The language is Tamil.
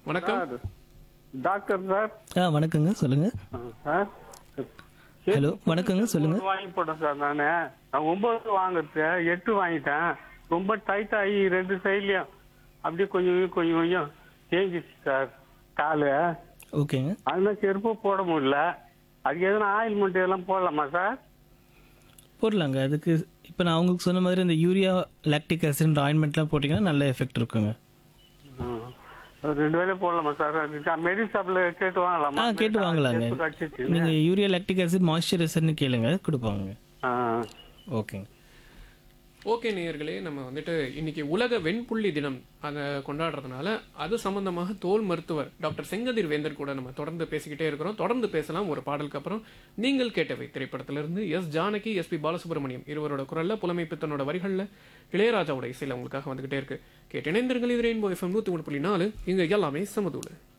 வணக்கம் சார் டாக்டர் சார் ஆ வணக்கங்க சொல்லுங்க ஆ, சார் ஹலோ வணக்கங்க சொல்லுங்க ஒன்பது வாங்கி போட்டேன் சார் நானு நான் ஒன்பது வாங்குறது எட்டு வாங்கிட்டேன் ரொம்ப டைட் ஆகி ரெண்டு சைட்லயும் அப்படியே கொஞ்சம் கொஞ்சம் கொஞ்சம் கொஞ்சம் தேஞ்சிச்சு சார் காலு ஓகேங்க அதனால செருப்பு போட முடியல அதுக்கு எதனா ஆயில்மெண்ட் இதெல்லாம் போடலாமா சார் போடலாங்க அதுக்கு இப்போ நான் உங்களுக்கு சொன்ன மாதிரி இந்த யூரியா லாக்டிக் ஆசிட் ஆயின்மெண்ட்லாம் போட்டிங்கன்னா நல்ல எஃபெக்ட் இருக்குங்க ம். ஒரு ரெண்டு வேலையும் போடலாமா சார் மெடிசன் ஷாப்ல கேட்டு வாங்கலாமா ஆ கேட்டு வாங்கலாங்க செருப்பு கடிச்சிச்சு. நீங்கள் யூரியா லாக்டிக் ஆசிட் மாய்ஸ்சரைசர்னு கேளுங்க கொடுப்பாங்க ஆ. ஓகேங்க ஓகே நேயர்களே நம்ம வந்துட்டு இன்னைக்கு உலக வெண்புள்ளி தினம் அதை கொண்டாடுறதுனால அது சம்பந்தமாக தோல் மருத்துவர் டாக்டர் செங்கதிர் வேந்தர் கூட நம்ம தொடர்ந்து பேசிக்கிட்டே இருக்கிறோம் தொடர்ந்து பேசலாம் ஒரு பாடலுக்கு அப்புறம் நீங்கள் கேட்டவை திரைப்படத்திலிருந்து S Janaki S P Balasubrahmanyam இருவரோட குரல்ல புலமை பித்தனோட வரிகள்ல இளையராஜாவோட இசையில உங்களுக்காக வந்துகிட்டே இருக்கு கேட்டு இணைந்திருங்கள் இது ரெயின்போ எஃப்எம் நூத்தி மூணு புள்ளி நாலு இங்க எல்லாமே சமதூளு